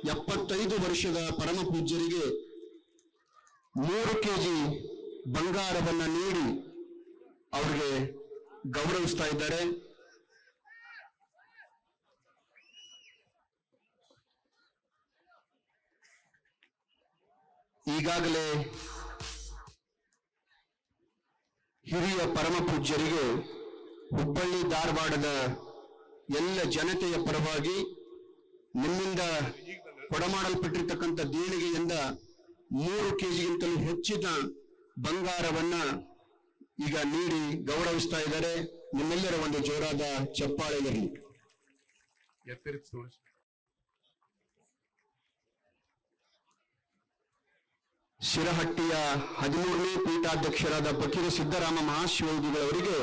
ಎಪ್ಪತ್ತೈದು ವರ್ಷದ ಪರಮ ಪೂಜ್ಯರಿಗೆ ಮೂರು ಕೆಜಿ ಬಂಗಾರವನ್ನ ನೀಡಿ ಅವರಿಗೆ ಗೌರವಿಸ್ತಾ ಇದ್ದಾರೆ ಈಗಾಗಲೇ ಹಿರಿಯ ಪರಮ ಪೂಜ್ಯರಿಗೆ ಹುಬ್ಬಳ್ಳಿ ಧಾರವಾಡದ ಎಲ್ಲ ಜನತೆಯ ಪರವಾಗಿ ನಿಮ್ಮಿಂದ ಕೊಡಮಾಡಲ್ಪಟ್ಟಿರ್ತಕ್ಕಂಥ ದೇಣಿಗೆಯಿಂದ ಮೂರು ಕೆಜಿಗಿಂತಲೂ ಹೆಚ್ಚಿನ ಬಂಗಾರವನ್ನ ಈಗ ನೀಡಿ ಗೌರವಿಸ್ತಾ ಇದ್ದಾರೆ ನಿಮ್ಮೆಲ್ಲರ ಒಂದು ಜೋರಾದ ಚಪ್ಪಾಳೆ ಇರಲಿ ಎತ್ತಿರಿಸಿ ತೋರಿಸಿ ಶಿರಹಟ್ಟಿಯ ಹದಿಮೂರನೇ ಪೀಠಾಧ್ಯಕ್ಷರಾದ ಫಕೀರ ಸಿದ್ದರಾಮ ಮಹಾಶಿವಯೋಗಿಗಳವರಿಗೆ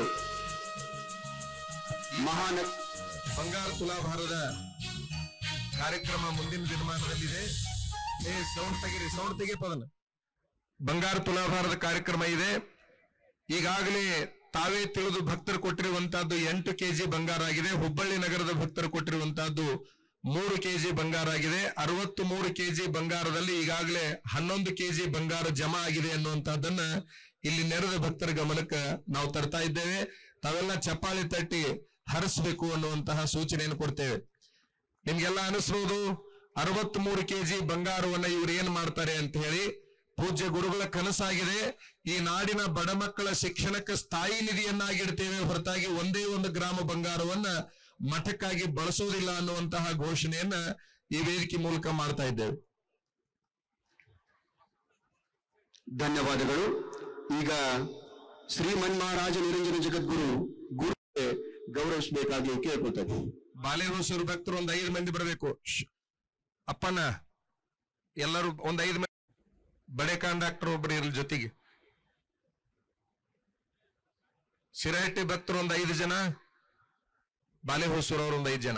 ಮಹಾನ ಬಂಗಾರ ತುಲಾಭಾರದ ಕಾರ್ಯಕ್ರಮ ಮುಂದಿನ ದಿನಮಾನದಲ್ಲಿದೆ ಏ ಸೌಂಡ್ ತೆಗೀರಿ ಸೌಂಡ್ ತೆಗೀಪ ಅದನ್ನ ಬಂಗಾರ ತುಲಾಭಾರದ ಕಾರ್ಯಕ್ರಮ ಇದೆ ಈಗಾಗಲೇ ತಾವೇ ತಿಳಿದು ಭಕ್ತರು ಕೊಟ್ಟಿರುವಂತಹದ್ದು ಎಂಟು ಕೆಜಿ ಬಂಗಾರ ಆಗಿದೆ ಹುಬ್ಬಳ್ಳಿ ನಗರದ ಭಕ್ತರು ಕೊಟ್ಟಿರುವಂತಹದ್ದು ಮೂರು ಕೆಜಿ ಬಂಗಾರ ಆಗಿದೆ ಅರವತ್ತು ಮೂರು ಕೆಜಿ ಬಂಗಾರದಲ್ಲಿ ಈಗಾಗಲೇ ಹನ್ನೊಂದು ಕೆಜಿ ಬಂಗಾರ ಜಮಾ ಆಗಿದೆ ಅನ್ನುವಂತಹದ್ದನ್ನ ಇಲ್ಲಿ ನೆರೆದ ಭಕ್ತರ ಗಮನಕ್ಕೆ ನಾವು ತರ್ತಾ ಇದ್ದೇವೆ ತಾವೆಲ್ಲ ಚಪ್ಪಾಳಿ ತಟ್ಟಿ ಹರಿಸ್ಬೇಕು ಅನ್ನುವಂತಹ ಸೂಚನೆಯನ್ನು ಕೊಡ್ತೇವೆ ನಿಮ್ಗೆಲ್ಲ ಅನಿಸ್ಬೋದು ಅರವತ್ ಮೂರು ಕೆಜಿ ಬಂಗಾರವನ್ನ ಇವ್ರು ಏನ್ ಮಾಡ್ತಾರೆ ಅಂತ ಹೇಳಿ ಪೂಜ್ಯ ಗುರುಗಳ ಕನಸಾಗಿದೆ ಈ ನಾಡಿನ ಬಡ ಮಕ್ಕಳ ಶಿಕ್ಷಣಕ್ಕೆ ಸ್ಥಾಯಿ ನಿಧಿಯನ್ನಾಗಿಡ್ತೇವೆ ಹೊರತಾಗಿ ಒಂದೇ ಒಂದು ಗ್ರಾಮ ಬಂಗಾರವನ್ನ ಮಠಕ್ಕಾಗಿ ಬಳಸೋದಿಲ್ಲ ಅನ್ನುವಂತಹ ಘೋಷಣೆಯನ್ನ ಈ ವೇದಿಕೆ ಮೂಲಕ ಮಾಡ್ತಾ ಇದ್ದೇವೆ ಧನ್ಯವಾದಗಳು ಈಗ ಶ್ರೀಮನ್ಮಹಾರಾಜ ನಿರಂಜನ ಜಗದ್ಗುರು ಗುರುಗೆ ಗೌರವಿಸಬೇಕಾಗಿ ಕೇಳ್ಕೊತಾರೆ ಬಾಲೆಹೊಸೂರು ಭಕ್ತರು ಒಂದ್ ಐದು ಮಂದಿ ಬರಬೇಕು ಶ್. ಅಪ್ಪನ ಎಲ್ಲರೂ ಒಂದ್ ಐದು ಮಂದಿ ಬಡೆ ಕಾಂಡಾಕ್ಟರ್ ಒಬ್ರು ಇರ್ಲಿ ಜೊತೆಗೆ ಶಿರಹಟ್ಟಿ ಭಕ್ತರು ಒಂದ್ ಐದು ಜನ ಬಾಲೆಹೊಸೂರು ಅವ್ರು ಒಂದ್ ಐದು ಜನ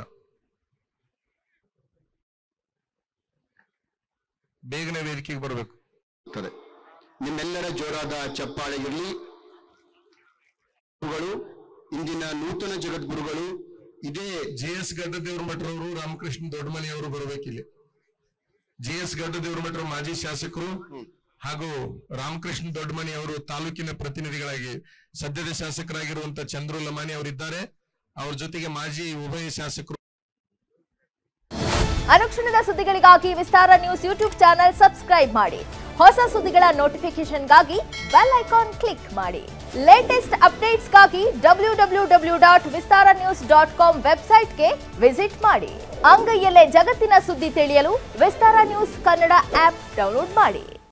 ಬೇಗನೆ ವೇದಿಕೆಗೆ ಬರಬೇಕು ಇರ್ತದೆ. ನಿಮ್ಮೆಲ್ಲರ ಜೋರಾದ ಚಪ್ಪಾಳೆ ಇರಲಿ ಗುರುಗಳು ಇಂದಿನ ನೂತನ ಜಗದ್ಗುರುಗಳು ಇದೇ ಜೆ ಎಸ್ ಗಡ್ಡದೇವ್ರ ಮಠರವರು ರಾಮಕೃಷ್ಣ ದೊಡ್ಡಮನಿ ಅವರು ಬರಬೇಕಿಲ್ಲಿ ಜೆ ಎಸ್ ಗಡ್ಡದೇವ್ರ ಮಠರ ಮಾಜಿ ಶಾಸಕರು ಹಾಗೂ ರಾಮಕೃಷ್ಣ ದೊಡ್ಡಮನಿ ಅವರು ತಾಲೂಕಿನ ಪ್ರತಿನಿಧಿಗಳಾಗಿ ಸದ್ಯದ ಶಾಸಕರಾಗಿರುವಂತ ಚಂದ್ರು ಲಮಾನಿ ಅವರಿದ್ದಾರೆ ಅವ್ರ ಜೊತೆಗೆ ಮಾಜಿ ಉಭಯ ಶಾಸಕರು ಅನುಕ್ಷಣದ ಸುದ್ದಿಗಳಿಗಾಗಿ Vistara news YouTube channel subscribe ಮಾಡಿ ಹೊಸ ಸುದ್ದಿಗಳ ನೋಟಿಫಿಕೇಶನ್ಗಾಗಿ ಬೆಲ್ ಐಕಾನ್ ಕ್ಲಿಕ್ ಮಾಡಿ ಲೇಟೆಸ್ಟ್ ಅಪ್ಡೇಟ್ಸ್ಗಾಗಿ W W W dot Vistara news dot com ವೆಬ್ಸೈಟ್ಗೆ ವಿಸಿಟ್ ಮಾಡಿ ಅಂಗೈಯಲ್ಲೇ ಜಗತ್ತಿನ ಸುದ್ದಿ ತಿಳಿಯಲು Vistara news Kannada app download ಮಾಡಿ